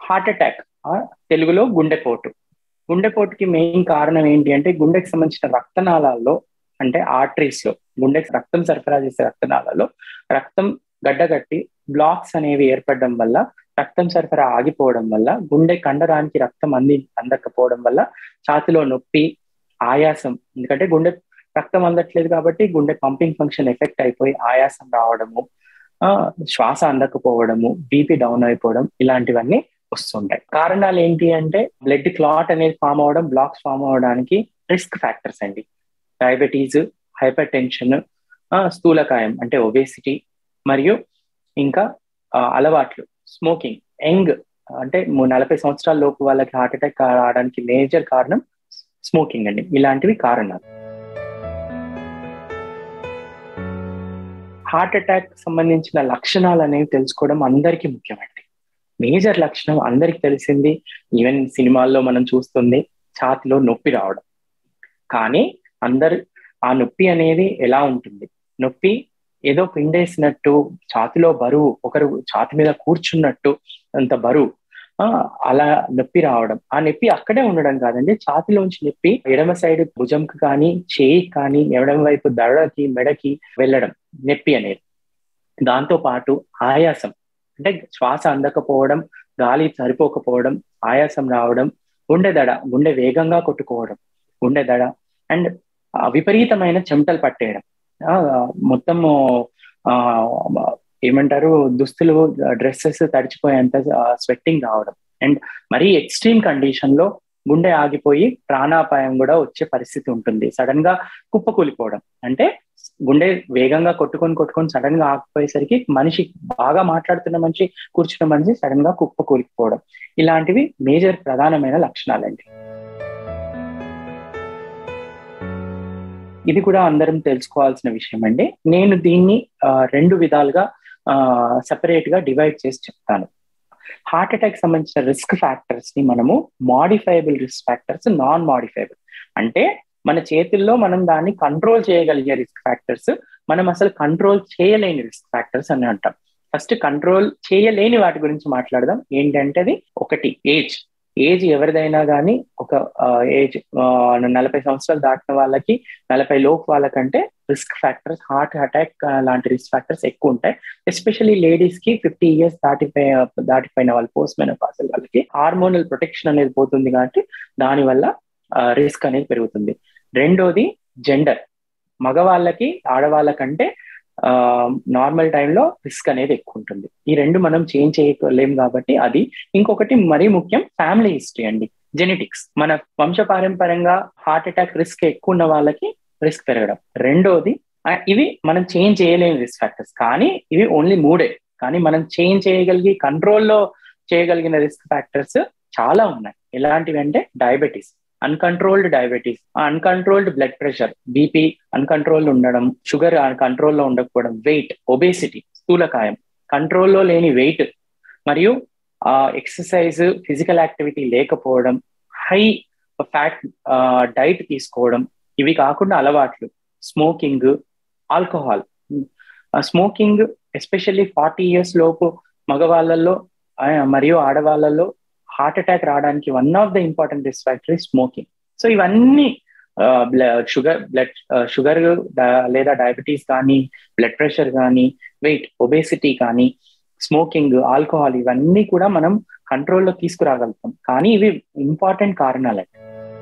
heart attack తెలుగులో గుండెపోటు గుండెపోటుకి main కారణం ఏంటి అంటే గుండెకి సంబంధించిన రక్తనాళాల్లో అంటే ఆర్టరీస్ లో గుండెకి రక్తం సరఫరా చేసే రక్తనాళాల్లో రక్తం గడ్డగట్టి బ్లాక్స్ అనేవి ఏర్పడడం వల్ల రక్తం సరఫరా ఆగిపోవడం వల్ల గుండె కండరానికి రక్తం అంది అందకపోవడం వల్ల ఛాతిలో నొప్పి ఆయాసం ఎందుకంటే గుండె రక్తం అందట్లేదు కాబట్టి గుండె పంపింగ్ ఫంక్షన్ ఎఫెక్ట్ అయిపోయి ఆయాసం రావడము శ్వాస అందకపోవడము బీపీ డౌన్ అయిపోవడం ఇలాంటివన్నీ వస్తుంటాయి కారణాలు ఏంటి అంటే బ్లడ్ క్లాట్ అనేది ఫామ్ అవడం బ్లాక్స్ ఫామ్ అవడానికి రిస్క్ ఫ్యాక్టర్స్ అండి డయాబెటీస్ హైపర్ టెన్షన్ స్థూలకాయం అంటే ఒబేసిటీ మరియు ఇంకా అలవాట్లు స్మోకింగ్ యంగ్ అంటే నలభై సంవత్సరాల లోపు వాళ్ళకి హార్ట్ అటాక్ రావడానికి మేజర్ కారణం స్మోకింగ్ అండి ఇలాంటివి కారణాలు హార్ట్ అటాక్ సంబంధించిన లక్షణాలు అనేవి తెలుసుకోవడం అందరికీ ముఖ్యమండి మేజర్ లక్షణం అందరికి తెలిసింది ఈవెన్ సినిమాల్లో మనం చూస్తుంది ఛాతిలో నొప్పి రావడం కానీ అందరు ఆ నొప్పి అనేది ఎలా ఉంటుంది నొప్పి ఏదో పిండేసినట్టు ఛాతిలో బరువు ఒకరు ఛాతి మీద కూర్చున్నట్టు అంత బరువు అలా నొప్పి రావడం ఆ నొప్పి అక్కడే ఉండడం కాదండి ఛాతిలోంచి నొప్పి ఎడమ సైడ్ భుజంకి కానీ చేయికి కానీ ఎడమ వైపు దడకి మెడకి వెళ్ళడం నొప్పి అనేది దాంతో పాటు ఆయాసం అంటే శ్వాస అందకపోవడం గాలి సరిపోకపోవడం ఆయాసం రావడం గుండె దడ గుండె వేగంగా కొట్టుకోవడం గుండె దడ అండ్ విపరీతమైన చెమటలు పట్టేయడం మొత్తము ఏమంటారు దుస్తులు డ్రెస్సెస్ తడిచిపోయేంత స్వెట్టింగ్ రావడం అండ్ మరీ ఎక్స్ట్రీమ్ కండిషన్ లో గుండె ఆగిపోయి ప్రాణాపాయం కూడా వచ్చే పరిస్థితి ఉంటుంది సడన్ గా కుప్పకూలిపోవడం అంటే గుండె వేగంగా కొట్టుకొని కొట్టుకొని సడన్ గా ఆగిపోయేసరికి మనిషి బాగా మాట్లాడుతున్న మనిషి కూర్చున్న మనిషి సడన్ గా కుప్ప కూలిపోవడం ఇలాంటివి మేజర్ ప్రధానమైన లక్షణాలండి ఇది కూడా అందరం తెలుసుకోవాల్సిన విషయం అండి నేను దీన్ని రెండు విధాలుగా సెపరేట్ గా డివైడ్ చేసి చెప్తాను హార్ట్ అటాక్ సంబంధించిన రిస్క్ ఫ్యాక్టర్స్ ని మనము modifiable risk factors non modifiable అంటే మన చేతుల్లో మనం దాన్ని కంట్రోల్ చేయగలిగే రిస్క్ ఫ్యాక్టర్స్ మనం అసలు కంట్రోల్ చేయలేని రిస్క్ ఫ్యాక్టర్స్ అని అంటాం ఫస్ట్ కంట్రోల్ చేయలేని వాటి గురించి మాట్లాడదాం ఏంటంటే అది ఒకటి ఏజ్ ఏజ్ ఎవరిదైనా కానీ ఒక ఏజ్ నలభై సంవత్సరాలు దాటిన వాళ్ళకి నలభై లోపు వాళ్ళకంటే రిస్క్ ఫ్యాక్టర్స్ హార్ట్ అటాక్ లాంటి రిస్క్ ఫ్యాక్టర్స్ ఎక్కువ ఉంటాయి ఎస్పెషల్లీ లేడీస్ కి ఫిఫ్టీ ఇయర్స్ దాటిపోయి దాటిపోయిన వాళ్ళు పోస్ట్ మెనోపాసల్ వాళ్ళకి హార్మోనల్ ప్రొటెక్షన్ అనేది పోతుంది కాబట్టి దానివల్ల రిస్క్ అనేది పెరుగుతుంది రెండోది జెండర్ మగవాళ్ళకి ఆడవాళ్ళకంటే నార్మల్ టైంలో రిస్క్ అనేది ఎక్కువ ఉంటుంది ఈ రెండు మనం చేంజ్ చేయలేం కాబట్టి అది ఇంకొకటి మరీ ముఖ్యం ఫ్యామిలీ హిస్టరీ అండి జెనెటిక్స్ మన వంశపారంపర్యంగా హార్ట్ అటాక్ రిస్క్ ఎక్కువ ఉన్న వాళ్ళకి రిస్క్ పెరగడం రెండోది ఇవి మనం చేంజ్ చేయలేని రిస్క్ ఫ్యాక్టర్స్ కానీ ఇవి ఓన్లీ మూడే కానీ మనం చేంజ్ చేయగలిగి కంట్రోల్లో చేయగలిగిన రిస్క్ ఫ్యాక్టర్స్ చాలా ఉన్నాయి ఎలాంటివి అంటే diabetes uncontrolled diabetes uncontrolled blood pressure BP uncontrolled ఉండడం షుగర్ కంట్రోల్లో ఉండకపోవడం వెయిట్ ఒబేసిటీ స్థూలకాయం కంట్రోల్లో లేని వెయిట్ మరియు ఎక్సర్సైజ్ ఫిజికల్ యాక్టివిటీ లేకపోవడం హై ఫ్యాట్ డైట్ తీసుకోవడం ఇవి కాకుండా అలవాట్లు smoking alcohol smoking especially forty years లోపు మగవాళ్ళల్లో మరియు ఆడవాళ్ళల్లో హార్ట్ అటాక్ రావడానికి one of the important risk factor smoking so ఇవన్నీ షుగర్ బ్లడ్ షుగర్ లేదా డయాబెటీస్ కానీ బ్లడ్ ప్రెషర్ కానీ వెయిట్ ఒబేసిటీ కానీ స్మోకింగ్ ఆల్కహాల్ ఇవన్నీ కూడా మనం కంట్రోల్లో తీసుకురాగలుగుతాం కానీ ఇవి ఇంపార్టెంట్ కారణాలండి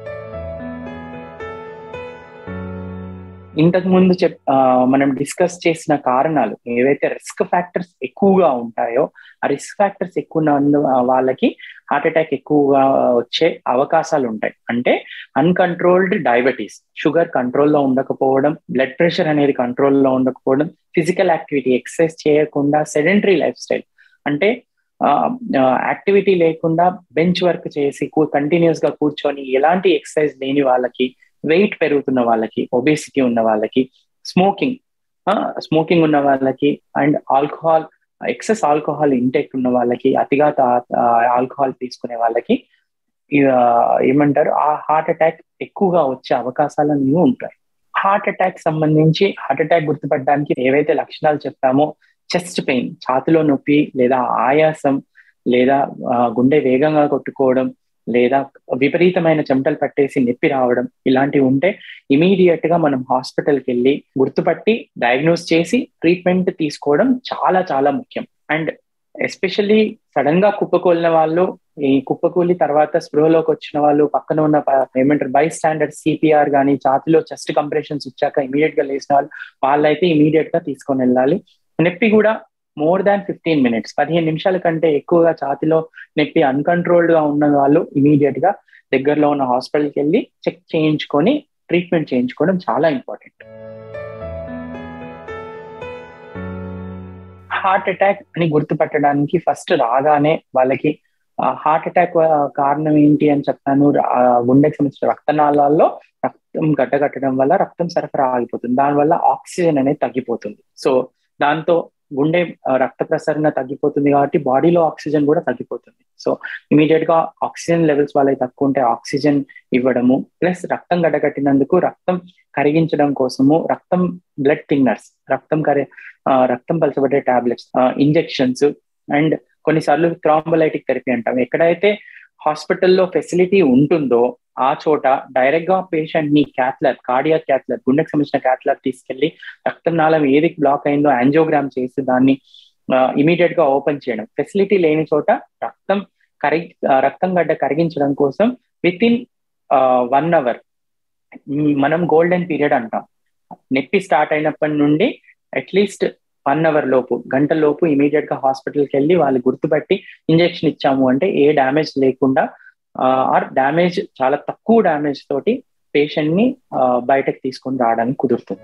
ఇంతకు ముందు చెప్ మనం డిస్కస్ చేసిన కారణాలు ఏవైతే రిస్క్ ఫ్యాక్టర్స్ ఎక్కువగా ఉంటాయో ఆ రిస్క్ ఫ్యాక్టర్స్ ఎక్కువ ఉన్న వాళ్ళకి హార్ట్ అటాక్ ఎక్కువగా వచ్చే అవకాశాలు ఉంటాయి అంటే అన్కంట్రోల్డ్ డయాబెటీస్ షుగర్ కంట్రోల్లో ఉండకపోవడం బ్లడ్ ప్రెషర్ అనేది కంట్రోల్లో ఉండకపోవడం ఫిజికల్ యాక్టివిటీ ఎక్సర్సైజ్ చేయకుండా సెడెంటరీ లైఫ్ స్టైల్ అంటే యాక్టివిటీ లేకుండా బెంచ్ వర్క్ చేసి కంటిన్యూస్ గా కూర్చొని ఎలాంటి ఎక్సర్సైజ్ లేని వాళ్ళకి వెయిట్ పెరుగుతున్న వాళ్ళకి ఒబేసిటీ ఉన్న వాళ్ళకి స్మోకింగ్ స్మోకింగ్ ఉన్న వాళ్ళకి and alcohol excess alcohol intake ఉన్న వాళ్ళకి అతిగా ఆల్కహాల్ తీసుకునే వాళ్ళకి ఏమంటారు ఆ హార్ట్ అటాక్ ఎక్కువగా వచ్చే అవకాశాలు అనేవి ఉంటాయి హార్ట్ అటాక్ సంబంధించి హార్ట్ అటాక్ గుర్తుపడడానికి ఏవైతే లక్షణాలు చెప్తామో చెస్ట్ పెయిన్ ఛాతిలో నొప్పి లేదా ఆయాసం లేదా గుండె వేగంగా కొట్టుకోవడం లేదా విపరీతమైన చెమటలు పట్టేసి నొప్పి రావడం ఇలాంటివి ఉంటే ఇమీడియట్ గా మనం హాస్పిటల్కి వెళ్ళి గుర్తుపట్టి డయాగ్నోస్ చేసి ట్రీట్మెంట్ తీసుకోవడం చాలా చాలా ముఖ్యం అండ్ ఎస్పెషల్లీ సడన్ గా కుప్పకూలిన వాళ్ళు ఈ కుప్పకూలి తర్వాత స్పృహలోకి వచ్చిన వాళ్ళు పక్కన ఉన్న ఏమంటారు బై స్టాండర్డ్ సిపిఆర్ కానీ ఛాతిలో చెస్ట్ కంప్రెషన్స్ ఇచ్చాక ఇమీడియట్ గా లేచిన వాళ్ళు వాళ్ళైతే ఇమీడియట్ గా తీసుకొని వెళ్ళాలి నొప్పి కూడా మోర్ దాన్ ఫిఫ్టీన్ మినిట్స్ పదిహేను నిమిషాల కంటే ఎక్కువగా ఛాతిలో నొప్పి అన్కంట్రోల్డ్ గా ఉన్న వాళ్ళు ఇమీడియట్ గా దగ్గరలో ఉన్న హాస్పిటల్కి వెళ్ళి చెక్ చేయించుకొని ట్రీట్మెంట్ చేయించుకోవడం చాలా ఇంపార్టెంట్ హార్ట్ అటాక్ అని గుర్తుపట్టడానికి ఫస్ట్ రాగానే వాళ్ళకి హార్ట్ అటాక్ కారణం ఏంటి అని చెప్తాను గుండెకి సంబంధించిన రక్తనాళాల్లో రక్తం గడ్డగట్టడం వల్ల రక్తం సరఫరా ఆగిపోతుంది దానివల్ల ఆక్సిజన్ అనేది తగ్గిపోతుంది సో దాంతో గుండె రక్త ప్రసరణ తగ్గిపోతుంది కాబట్టి బాడీలో ఆక్సిజన్ కూడా తగ్గిపోతుంది సో ఇమీడియట్ గా ఆక్సిజన్ లెవెల్స్ వాళ్ళకి తక్కువ ఉంటే ఆక్సిజన్ ఇవ్వడము ప్లస్ రక్తం గడ్డగట్టినందుకు రక్తం కరిగించడం కోసము రక్తం బ్లడ్ థిన్నర్స్ రక్తం కరి రక్తం పలచబడే టాబ్లెట్స్ ఇంజెక్షన్స్ అండ్ కొన్నిసార్లు థ్రాంబలైటిక్ థెరపీ అంటాం ఎక్కడైతే హాస్పిటల్లో ఫెసిలిటీ ఉంటుందో ఆ చోట డైరెక్ట్ గా పేషెంట్ ని క్యాథ్లర్ కార్డియా క్యాథ్లర్ గుండెకి సంబంధించిన క్యాథ్లర్ తీసుకెళ్లి రక్తం నాళం ఏది బ్లాక్ అయిందో యాంజియోగ్రామ్ చేసి దాన్ని ఇమీడియట్ గా ఓపెన్ చేయడం ఫెసిలిటీ లేని చోట రక్తం కరి రక్తం గడ్డ కరిగించడం కోసం విత్ ఇన్ వన్ అవర్ మనం గోల్డెన్ పీరియడ్ అంటాం నొప్పి స్టార్ట్ అయినప్పటి నుండి అట్లీస్ట్ వన్ అవర్ లోపు గంట లోపు ఇమీడియట్ గా హాస్పిటల్కి వెళ్ళి వాళ్ళు గుర్తుపట్టి ఇంజెక్షన్ ఇచ్చాము అంటే ఏ డ్యామేజ్ లేకుండా ఆర్ డ్యామేజ్ చాలా తక్కువ డ్యామేజ్ తోటి పేషెంట్ ని బయటకు తీసుకొని రావడానికి కుదురుతుంది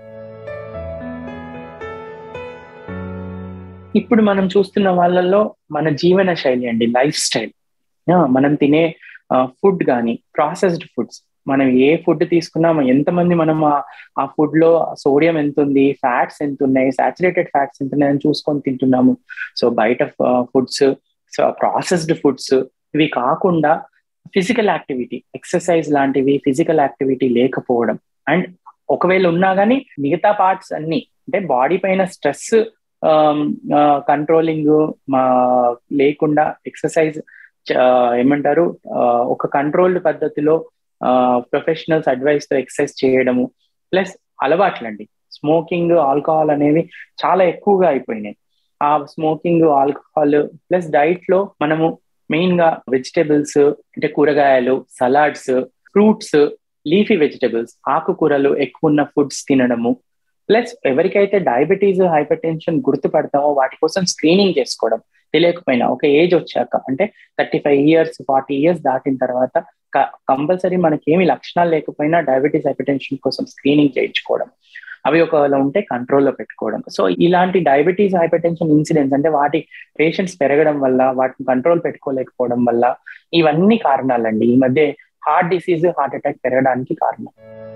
ఇప్పుడు మనం చూస్తున్న వాళ్ళల్లో మన జీవన శైలి అండి లైఫ్ స్టైల్ మనం తినే ఫుడ్ కానీ ప్రాసెస్డ్ ఫుడ్స్ మనం ఏ ఫుడ్ తీసుకున్నామో ఎంతమంది మనం ఆ ఫుడ్ లో సోడియం ఎంత ఉంది ఫ్యాట్స్ ఎంత ఉన్నాయి సాచురేటెడ్ ఫ్యాట్స్ ఎంత ఉన్నాయని చూసుకొని తింటున్నాము సో బయట ఫుడ్స్ సో ప్రాసెస్డ్ ఫుడ్స్ ఇవి కాకుండా ఫిజికల్ యాక్టివిటీ ఎక్సర్సైజ్ లాంటివి ఫిజికల్ యాక్టివిటీ లేకపోవడం అండ్ ఒకవేళ ఉన్నా కానీ మిగతా పార్ట్స్ అన్ని అంటే బాడీ పైన స్ట్రెస్ కంట్రోలింగ్ మా లేకుండా ఎక్సర్సైజ్ ఏమంటారు ఒక కంట్రోల్డ్ పద్ధతిలో ప్రొఫెషనల్స్ అడ్వైస్ తో ఎక్సర్సైజ్ చేయడము ప్లస్ అలవాట్లండి స్మోకింగ్ ఆల్కహాల్ అనేవి చాలా ఎక్కువగా అయిపోయినాయి ఆ స్మోకింగ్ ఆల్కహాల్ ప్లస్ డైట్ లో మనము మెయిన్ గా వెజిటేబుల్స్ అంటే కూరగాయలు సలాడ్స్ ఫ్రూట్స్ లీఫీ వెజిటేబుల్స్ ఆకుకూరలు ఎక్కువ ఉన్న ఫుడ్స్ తినడము ప్లస్ ఎవరికైతే డయాబెటీస్ హైపర్ టెన్షన్ గుర్తుపడతామో వాటి కోసం స్క్రీనింగ్ చేసుకోవడం తెలియకపోయినా ఒక ఏజ్ వచ్చాక అంటే thirty five years forty years దాటిన తర్వాత కంపల్సరీ మనకి ఏమి లక్షణాలు లేకపోయినా డయాబెటీస్ హైపర్ టెన్షన్ కోసం స్క్రీనింగ్ చేయించుకోవడం అవి ఒకవేళ ఉంటే కంట్రోల్లో పెట్టుకోవడం సో ఇలాంటి డయాబెటీస్ హైపర్ టెన్షన్ ఇన్సిడెంట్స్ అంటే వాటి పేషెంట్స్ పెరగడం వల్ల వాటిని కంట్రోల్ పెట్టుకోలేకపోవడం వల్ల ఇవన్నీ కారణాలండి ఈ మధ్య హార్ట్ డిసీజ్ హార్ట్ అటాక్ పెరగడానికి కారణం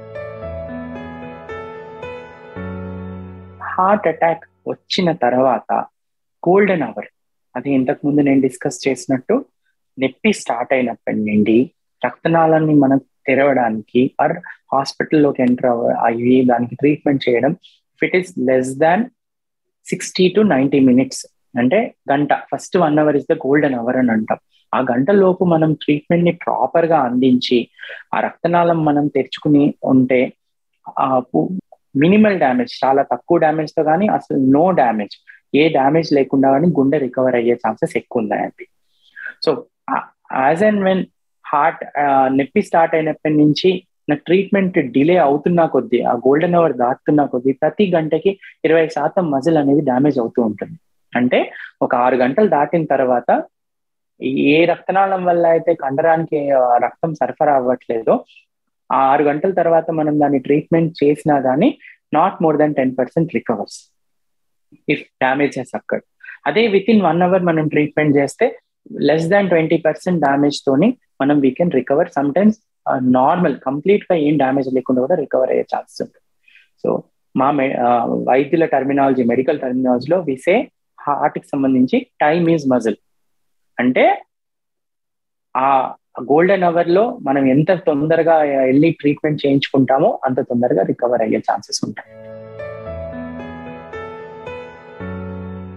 హార్ట్ అటాక్ వచ్చిన తర్వాత గోల్డెన్ అవర్ అది ఇంతకు ముందు నేను డిస్కస్ చేసినట్టు నొప్పి స్టార్ట్ అయినప్పటి నుండి రక్తనాళాన్ని మనం తెరవడానికి ఆర్ హాస్పిటల్లోకి ఎంటర్ అయ్యి దానికి ట్రీట్మెంట్ చేయడం if it is less than sixty to ninety minutes అంటే గంట first one hour is the golden hour అని అంటాం ఆ గంట లోపు మనం ట్రీట్మెంట్ ని ప్రాపర్ గా అందించి ఆ రక్తనాళం మనం తెరుచుకుని ఉంటే ఆ మినిమల్ డ్యామేజ్ చాలా తక్కువ డ్యామేజ్ తో కానీ అసలు నో డ్యామేజ్ ఏ డ్యామేజ్ లేకుండా కానీ గుండె రికవర్ అయ్యే ఛాన్సెస్ ఎక్కువ ఉన్నాయండి so as and when heart నొప్పి స్టార్ట్ అయినప్పటి నుంచి నా ట్రీట్మెంట్ డిలే అవుతున్నా కొద్దీ ఆ గోల్డెన్ అవర్ దాటుతున్నా కొద్దీ ప్రతి గంటకి ఇరవై శాతం మజిల్ అనేది డ్యామేజ్ అవుతూ ఉంటుంది అంటే ఒక ఆరు గంటలు దాటిన తర్వాత ఏ రక్తనాళం వల్ల అయితే కండరానికి రక్తం సరఫరా అవ్వట్లేదో ఆ ఆరు గంటల తర్వాత మనం దాన్ని ట్రీట్మెంట్ చేసినా కానీ not more than ten percent recovers if damage has occurred అదే విత్ ఇన్ వన్ అవర్ మనం ట్రీట్మెంట్ చేస్తే less than twenty percent damage తోని మనం we can recover sometimes normal complete గా ఏం డ్యామేజ్ లేకుండా కూడా రికవర్ అయ్యే ఛాన్సెస్ ఉంటుంది సో మా వైద్యుల టర్మినాలజీ మెడికల్ టర్మినాలజీలో విసే హార్ట్ కి సంబంధించి టైమ్ ఈజ్ మజిల్ అంటే ఆ గోల్డెన్ అవర్ లో మనం ఎంత తొందరగా వెళ్ళి ట్రీట్మెంట్ చేయించుకుంటామో అంత తొందరగా రికవర్ అయ్యే ఛాన్సెస్ ఉంటాయి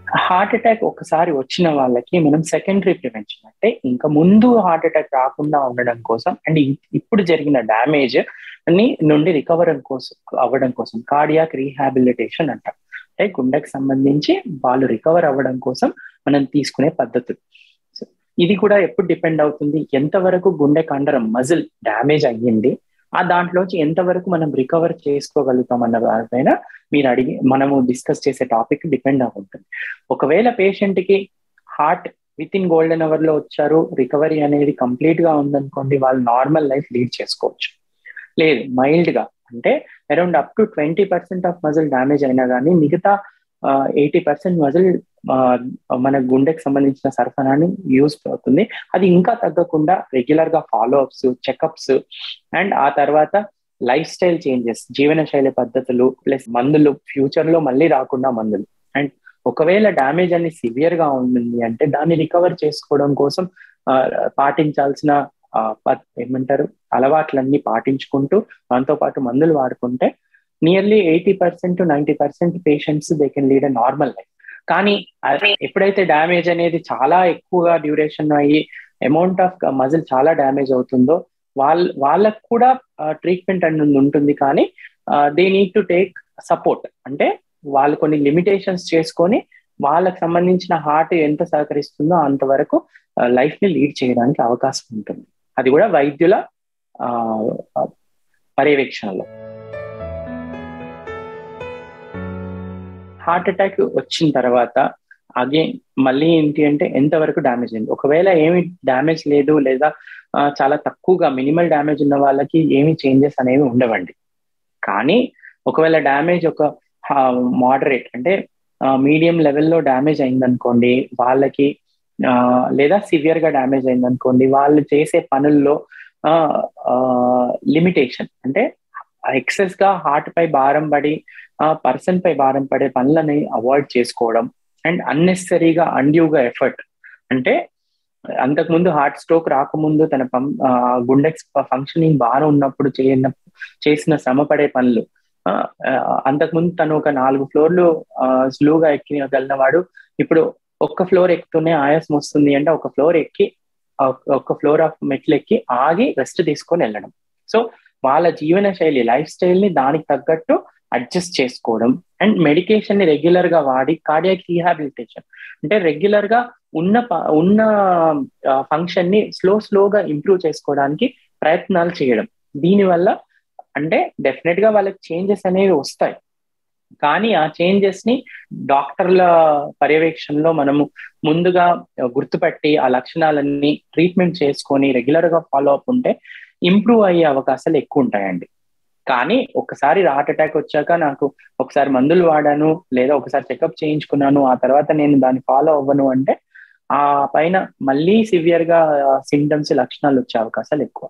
హార్ట్ అటాక్ ఒకసారి వచ్చిన వాళ్ళకి మనం సెకండరీ ప్రివెన్షన్ అంటే ఇంకా ముందు హార్ట్ అటాక్ రాకుండా ఉండడం కోసం అండ్ ఇప్పుడు జరిగిన డ్యామేజ్ ని నుండి రికవర్ కోసం అవ్వడం కోసం కార్డియాక్ రీహాబిలిటేషన్ అంటాం అంటే గుండెకి సంబంధించి వాళ్ళు రికవర్ అవ్వడం కోసం మనం తీసుకునే పద్ధతులు ఇది కూడా ఎప్పుడు డిపెండ్ అవుతుంది ఎంతవరకు గుండె కండరం మజిల్ డ్యామేజ్ అయ్యింది ఆ దాంట్లోంచి ఎంతవరకు మనం రికవర్ చేసుకోగలుగుతాం అన్న దానిపైన మీరు అడిగి మనము డిస్కస్ చేసే టాపిక్ డిపెండ్ అవుతుంది ఒకవేళ పేషెంట్ కి heart within golden hour లో వచ్చారు రికవరీ అనేది కంప్లీట్ గా ఉందనుకోండి వాళ్ళు నార్మల్ లైఫ్ లీడ్ చేసుకోవచ్చు లేదు మైల్డ్ గా అంటే around up to twenty percent of muscle damage అయినా కానీ మిగతా ఎయిటీ పర్సెంట్ మజిల్ మన గుండెకి సంబంధించిన సరఫరాని యూజ్ అవుతుంది అది ఇంకా తగ్గకుండా రెగ్యులర్ గా ఫాలో అప్స్ చెకప్స్ అండ్ ఆ తర్వాత లైఫ్ స్టైల్ చేంజెస్ జీవన శైలి పద్ధతులు ప్లస్ మందులు ఫ్యూచర్ లో మళ్ళీ రాకుండా మందులు అండ్ ఒకవేళ డ్యామేజ్ అనేది సివియర్ గా ఉంటుంది అంటే దాన్ని రికవర్ చేసుకోవడం కోసం పాటించాల్సిన ఏమంటారు అలవాట్లన్నీ పాటించుకుంటూ దాంతో పాటు మందులు వాడుకుంటే nearly eighty percent ninety percent patients they can lead a normal life కానీ ఎప్పుడైతే డ్యామేజ్ అనేది చాలా ఎక్కువగా డ్యూరేషన్ అయ్యి అమౌంట్ ఆఫ్ మజిల్ చాలా డ్యామేజ్ అవుతుందో వాళ్ళ వాళ్ళకు కూడా ట్రీట్మెంట్ అనేది ఉంటుంది కానీ they need to take support అంటే వాళ్ళు కొన్ని లిమిటేషన్స్ చేసుకొని వాళ్ళకి సంబంధించిన హార్ట్ ఎంత సహకరిస్తుందో అంతవరకు లైఫ్ ని లీడ్ చేయడానికి అవకాశం ఉంటుంది అది కూడా వైద్యుల పర్యవేక్షణలో హార్ట్ అటాక్ వచ్చిన తర్వాత అగైన్ మళ్ళీ ఏంటి అంటే ఎంతవరకు డ్యామేజ్ అయింది ఒకవేళ ఏమి డ్యామేజ్ లేదు లేదా చాలా తక్కువగా మినిమల్ డ్యామేజ్ ఉన్న వాళ్ళకి ఏమి చేంజెస్ అనేవి ఉండవండి కానీ ఒకవేళ డ్యామేజ్ ఒక మోడరేట్ అంటే మీడియం లెవెల్లో డ్యామేజ్ అయిందనుకోండి వాళ్ళకి లేదా సివియర్ గా డ్యామేజ్ అయిందనుకోండి వాళ్ళు చేసే పనుల్లో లిమిటేషన్ అంటే ఎక్సెస్ గా హార్ట్ పై భారం పడి పర్సన్ పై భారం పడే పనులని అవాయిడ్ చేసుకోవడం అండ్ అన్నెసరీగా అన్డ్యూగా ఎఫర్ట్ అంటే అంతకుముందు హార్ట్ స్ట్రోక్ రాకముందు తన గుండెక్స్ ఫంక్షనింగ్ బాగా ఉన్నప్పుడు చేయన చేసిన శ్రమపడే పనులు అంతకుముందు తను ఒక నాలుగు ఫ్లోర్లు స్లోగా ఎక్కగలిగిన వాడు ఇప్పుడు ఒక్క ఫ్లోర్ ఎక్కుతూనే ఆయాసం వస్తుంది అంటే ఒక ఫ్లోర్ ఎక్కి ఒక ఫ్లోర్ ఆఫ్ మెట్లు ఎక్కి ఆగి రెస్ట్ తీసుకొని వెళ్ళడం సో వాళ్ళ జీవన శైలి లైఫ్ స్టైల్ ని దానికి తగ్గట్టు అడ్జస్ట్ చేసుకోవడం అండ్ మెడికేషన్ ని రెగ్యులర్ గా వాడి కార్డియాక్ రీహాబిలిటేషన్ అంటే రెగ్యులర్ గా ఉన్న ఉన్న ఫంక్షన్ ని స్లో స్లోగా ఇంప్రూవ్ చేసుకోవడానికి ప్రయత్నాలు చేయడం దీనివల్ల అంటే డెఫినెట్ గా వాళ్ళకి చేంజెస్ అనేవి వస్తాయి కానీ ఆ చేంజెస్ ని డాక్టర్ల పర్యవేక్షణలో మనము ముందుగా గుర్తుపట్టి ఆ లక్షణాలన్నీ ట్రీట్మెంట్ చేసుకొని రెగ్యులర్ గా ఫాలో అప్ ఉంటే ఇంప్రూవ్ అయ్యే అవకాశాలు ఎక్కువ ఉంటాయండి కానీ ఒకసారి హార్ట్ అటాక్ వచ్చాక నాకు ఒకసారి మందులు వాడాను లేదా ఒకసారి చెకప్ చేయించుకున్నాను ఆ తర్వాత నేను దాన్ని ఫాలో అవ్వను అంటే ఆ పైన మళ్ళీ సివియర్ గా సిమ్టమ్స్ లక్షణాలు వచ్చే అవకాశాలు ఎక్కువ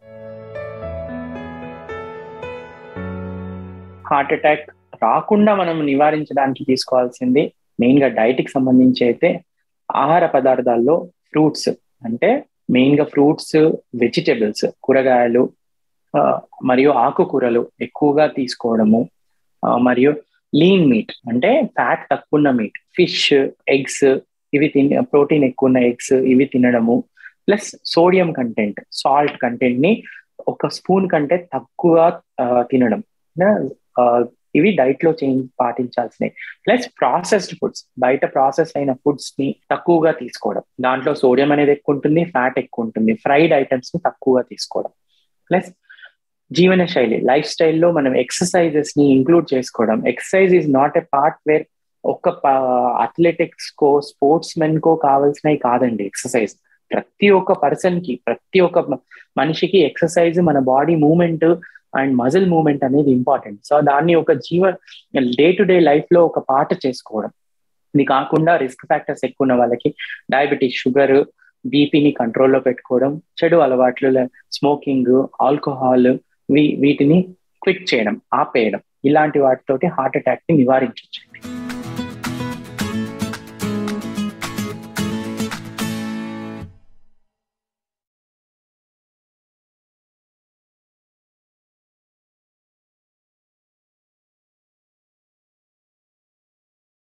హార్ట్ అటాక్ రాకుండా మనం నివారించడానికి తీసుకోవాల్సింది మెయిన్ గా డైట్ కి సంబంధించి అయితే ఆహార పదార్థాల్లో ఫ్రూట్స్ అంటే మెయిన్ గా ఫ్రూట్స్ వెజిటబుల్స్ కూరగాయలు మరియు ఆకుకూరలు ఎక్కువగా తీసుకోవడము మరియు లీన్ మీట్ అంటే ఫ్యాట్ తక్కువ ఉన్న మీట్ ఫిష్ ఎగ్స్ ఇవి తిన ప్రోటీన్ ఎక్కువ ఉన్న ఎగ్స్ ఇవి తినడము plus sodium content salt content ని ఒక స్పూన్ కంటే తక్కువ తినడం ఇవి డైట్ లో చేంజ్ పాటించాల్సినవి ప్లస్ ప్రాసెస్డ్ ఫుడ్స్ బయట ప్రాసెస్ అయిన ఫుడ్స్ ని తక్కువగా తీసుకోవడం దాంట్లో సోడియం అనేది ఎక్కువ ఉంటుంది ఫ్యాట్ ఎక్కువ ఉంటుంది ఫ్రైడ్ ఐటమ్స్ ని తక్కువగా తీసుకోవడం ప్లస్ జీవన శైలి లైఫ్ స్టైల్లో మనం ఎక్సర్సైజెస్ ని ఇంక్లూడ్ చేసుకోవడం exercise is not a part where ఒక్క అథ్లెటిక్స్ కో స్పోర్ట్స్ మెన్ కో కావాల్సినవి కాదండి ఎక్సర్సైజ్ ప్రతి ఒక్క పర్సన్ కి ప్రతి ఒక్క మనిషికి ఎక్సర్సైజ్ మన body movement and muscle movement అనేది ఇంపార్టెంట్ సో దాన్ని ఒక జీవ డే టు డే లైఫ్ లో ఒక పార్ట్ చేసుకోవడం ఇది కాకుండా రిస్క్ ఫ్యాక్టర్స్ ఎక్కువ ఉన్న వాళ్ళకి డయాబెటీస్ షుగర్ బీపీని కంట్రోల్లో పెట్టుకోవడం చెడు అలవాట్లు స్మోకింగ్ ఆల్కహాల్ వీటిని క్విట్ చేయడం ఆపేయడం ఇలాంటి వాటితోటి హార్ట్ అటాక్ ని నివారించవచ్చు